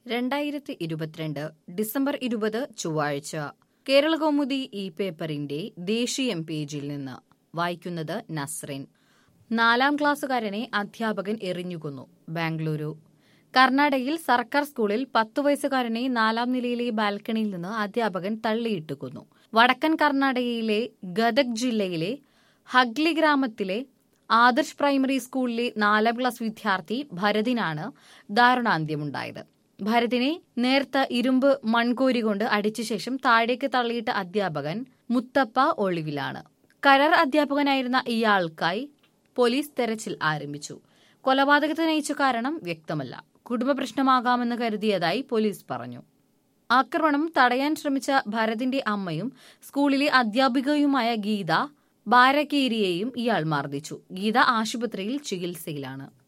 രണ്ടായിരത്തി ഇരുപത്തിരണ്ട് ഡിസംബർ ഇരുപത് ചൊവ്വാഴ്ച കേരള കൗമുദി ഈ പേപ്പറിന്റെ ദേശീയം പേജിൽ നിന്ന് വായിക്കുന്നത് നസ്റിൻ നാലാം ക്ലാസ്സുകാരനെ അധ്യാപകൻ എറിഞ്ഞുകൊന്നു ബാംഗ്ലൂരു കർണാടകയിൽ സർക്കാർ സ്കൂളിൽ പത്തു വയസ്സുകാരനെ നാലാം നിലയിലെ ബാൽക്കണിയിൽ നിന്ന് അധ്യാപകൻ തള്ളിയിട്ട് കൊന്നു വടക്കൻ കർണാടകയിലെ ഗദക് ജില്ലയിലെ ഹഗ്ലി ഗ്രാമത്തിലെ ആദർശ് പ്രൈമറി സ്കൂളിലെ നാലാം ക്ലാസ് വിദ്യാർത്ഥി ഭരതിനാണ് ദാരുണാന്ത്യമുണ്ടായത് ഭരതിനെ നേർത്ത ഇരുമ്പ് മൺകോരി കൊണ്ട് അടിച്ച ശേഷം താഴേക്ക് തള്ളിയിട്ട അധ്യാപകൻ മുത്തപ്പ ഒളിവിലാണ് കരാർ അധ്യാപകനായിരുന്ന ഇയാൾക്കായി പോലീസ് തെരച്ചിൽ ആരംഭിച്ചു കൊലപാതകത്തിന് നയിച്ച കാരണം വ്യക്തമല്ല കുടുംബ പ്രശ്നമാകാമെന്ന് കരുതിയതായി പോലീസ് പറഞ്ഞു ആക്രമണം തടയാൻ ശ്രമിച്ച ഭരതിന്റെ അമ്മയും സ്കൂളിലെ അധ്യാപികയുമായ ഗീത ബാരകേരിയെയും ഇയാൾ മർദ്ദിച്ചു ഗീത ആശുപത്രിയിൽ ചികിത്സയിലാണ്